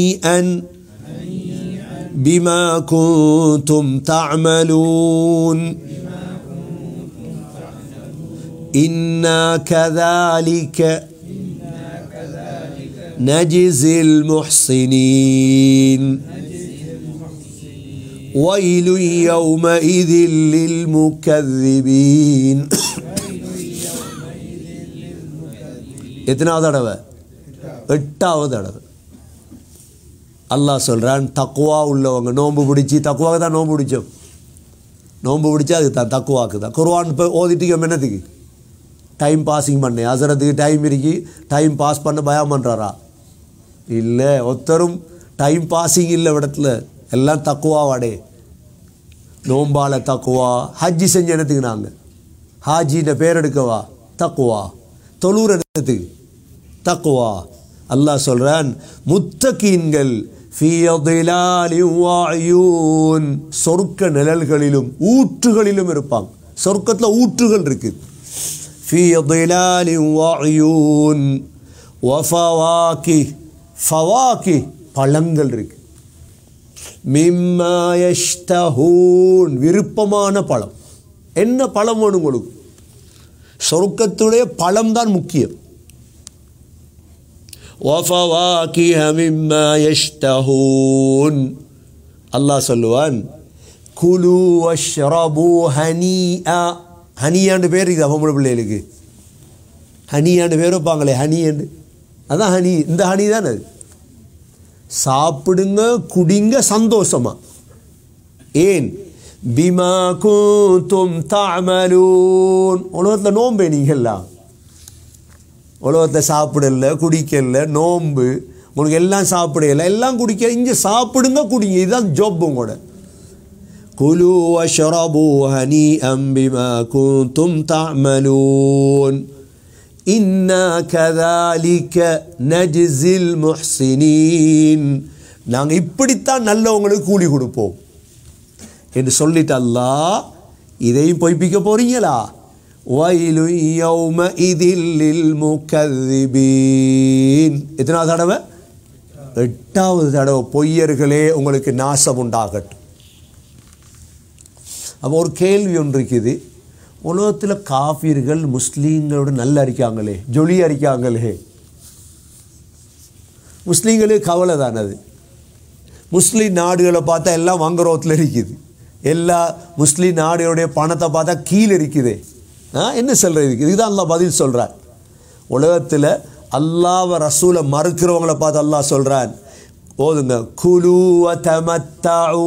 هنيئا بما كنتم تعملون إنا كذلك نجزي المحسنين ويل يومئذ للمكذبين எத்தனாவது தடவை எட்டாவது தடவை அல்லாஹ் சொல்கிறான் தக்குவா உள்ளவங்க நோன்பு பிடிச்சி தக்குவாக தான் நோன்பு பிடிச்சோம் நோன்பு பிடிச்சா அதுக்கு தான் தக்குவாக்கு தான் குர்வான் இப்போ ஓதிட்டு என்னத்துக்கு டைம் பாஸிங் பண்ணு அசரத்துக்கு டைம் இருக்கி டைம் பாஸ் பண்ண பயம் பண்ணுறாரா இல்லை ஒருத்தரும் டைம் பாஸிங் இல்லை இடத்துல எல்லாம் தக்குவாவாடே நோம்பால தக்குவா ஹஜ்ஜி செஞ்ச இடத்துக்கு நாங்கள் ஹாஜின்ற பேர் எடுக்கவா தக்குவா தொழூர் இடத்துக்கு தக்குவா அல்லாஹ் சொல்கிறான் முத்தகீன்கள் சொர்க்க நிழல்களிலும் ஊற்றுகளிலும் இருப்பாங்க சொர்க்கத்தில் ஊற்றுகள் இருக்குது في ظلال وعيون وفواكه فواكه பழங்கள் இருக்கு மிம்மா யஷ்தஹூன் விருப்பமான பழம் என்ன பழம் வேணும் உங்களுக்கு சொர்க்கத்துடைய பழம் தான் முக்கியம் وفواكه مما يشتهون அல்லாஹ் சொல்லுவான் குலு வஷ்ரபு ஹனியா ஹனியாண்டு பேர் இருக்குது பொம்பளை பிள்ளைகளுக்கு ஹனியாண்டு பேர் வைப்பாங்களே ஹனியாண்டு அதான் ஹனி இந்த ஹனி தானே அது சாப்பிடுங்க குடிங்க சந்தோஷமா ஏன் பிமா கூத்தும் தாமலூன் உலகத்தில் நோம்பே நீங்கள்லாம் உலகத்தை சாப்பிடல குடிக்கல நோம்பு உங்களுக்கு எல்லாம் சாப்பிடல எல்லாம் குடிக்க இங்கே சாப்பிடுங்க குடிங்க இதுதான் ஜோப் உங்களோட குலு வஷ்ரபு ஹனீஅம் பிமா குந்தும் தஅமலூன் இன்னா கதாலிக நஜ்ஸில் முஹ்சினீன் நாங்கள் இப்படித்தான் நல்லவங்களுக்கு கூலி கொடுப்போம் என்று சொல்லிட்டு அல்லாஹ் இதையும் பொய்ப்பிக்க போறீங்களா வயலு யௌம இதில் முக்கதிபீன் எத்தனாவது தடவை எட்டாவது தடவை பொய்யர்களே உங்களுக்கு நாசம் உண்டாகட்டும் அப்போ ஒரு கேள்வி ஒன்று இருக்குது உலகத்தில் காஃபிர்கள் முஸ்லீம்களோட நல்ல அரிக்காங்களே ஜொலி அரிக்காங்களே முஸ்லீம்களுக்கு கவலை தானே அது முஸ்லீம் நாடுகளை பார்த்தா எல்லாம் வங்குரோத்தில் இருக்குது எல்லா முஸ்லீம் நாடுகளுடைய பணத்தை பார்த்தா கீழே இருக்குது ஆ என்ன சொல்கிறது இதுக்கு இதுதான் அல்லாஹ் பதில் சொல்கிறார் உலகத்தில் அல்லாஹ் ரசூலை மறுக்கிறவங்கள பார்த்து அல்லாஹ் சொல்கிறான் ஓதுங்க குலு தமத்தாவு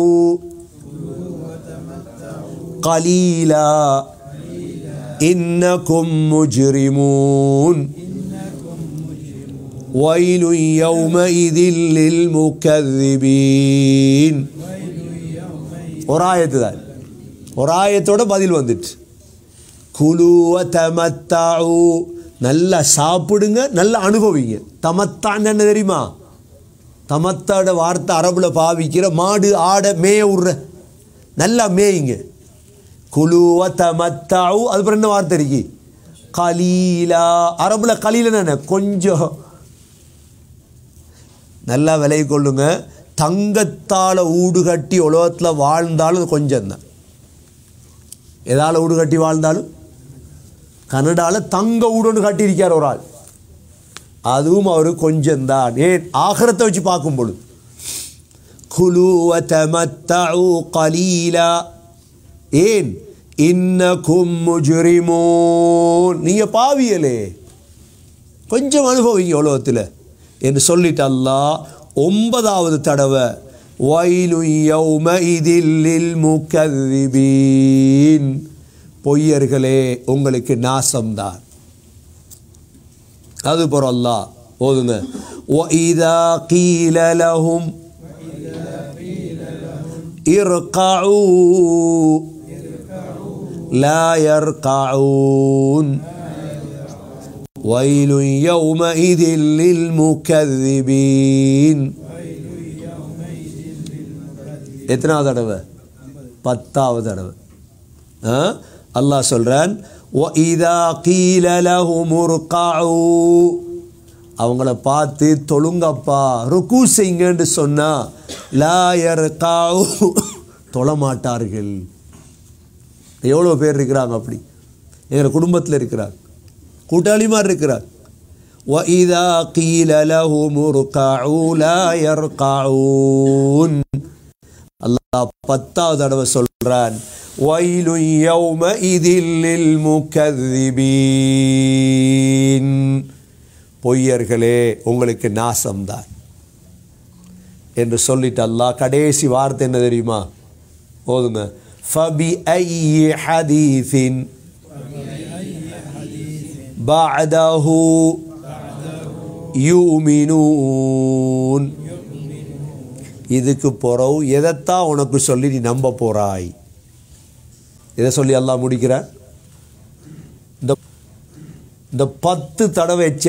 قليلا إنكم مجرمون ويل يومئذ للمكذبين ஒரு ஆயத்து தான் ஒரு ஆயத்தோட பதில் வந்துட்டு குலுவ தமத்தாவு நல்லா சாப்பிடுங்க நல்லா அனுபவிங்க தமத்தான் என்ன தெரியுமா தமத்தாட வார்த்தை அரபுல பாவிக்கிற மாடு ஆடை மேய விட்ற நல்லா மேயுங்க குலுவ தமத்தாவு அதுக்கப்புறம் என்ன வார்த்தை இருக்கு கலீலா அரபுல கலீலன்னு என்ன கொஞ்சம் நல்லா விலை கொள்ளுங்க தங்கத்தால் ஊடு கட்டி உலகத்தில் வாழ்ந்தாலும் அது கொஞ்சம் தான் எதால் ஊடு கட்டி வாழ்ந்தாலும் கனடாவில் தங்க ஊடுன்னு கட்டியிருக்கார் ஒரு ஆள் அதுவும் அவர் கொஞ்சம்தான் ஏன் ஆகரத்தை வச்சு பார்க்கும் பொழுது குலுவ தமத்தஉ கலீலா ஏன் இன்னக்கும் முஜ்ரிமூன் நீங்கள் பாவியலே கொஞ்சம் அனுபவிங்க உலகத்தில் என்று சொல்லிட்டு அல்லாஹ் ஒன்பதாவது தடவை வயலு யௌம இதில் முக்கதிபீன் பொய்யர்களே உங்களுக்கு நாசம்தான் அது போகிற அல்லாஹ் ஓதுங்க وَإِذَا قِيلَ لَهُمْ ارقعوا لا يرقعون ويل يومئذ للمكذبين எத்தனாவது தடவை பத்தாவது தடவை ஆ? அல்லாஹ் சொல்றான் وَإِذَا قِيلَ لَهُمُ ارْكَعُوا அவங்கள பார்த்து தொழுங்கப்பா ருக்கு செய்யுங்கன்னு சொன்னா லாயர் காவு தொழமாட்டார்கள் எவ்வளோ பேர் இருக்கிறாங்க அப்படி எங்கள் குடும்பத்தில் இருக்கிறார் கூட்டாளி மாதிரி இருக்கிறார் وَإِذَا قِيلَ لَهُمُ ارْكَعُوا لَا يَرْكَعُونَ அல்லாஹ் பத்தாவது தடவை சொல்றான் وَيْلٌ يَوْمَئِذٍ لِلْمُكَذِّبِينَ பொய்யர்களே உங்களுக்கு நாசம்தான் என்று சொல்லிட்டு அல்லாஹ் கடைசி வார்த்தை என்ன தெரியுமா போதுங்க ஃபபி ஐ ஹதீஸின் بعده யூமினூன் இதுக்கு பிறகு எதைத்தான் உனக்கு சொல்லி நீ நம்ப போறாய் எதை சொல்லி அல்லாஹ் முடிக்கிறார் இந்த இந்த பத்து தடவை எச்ச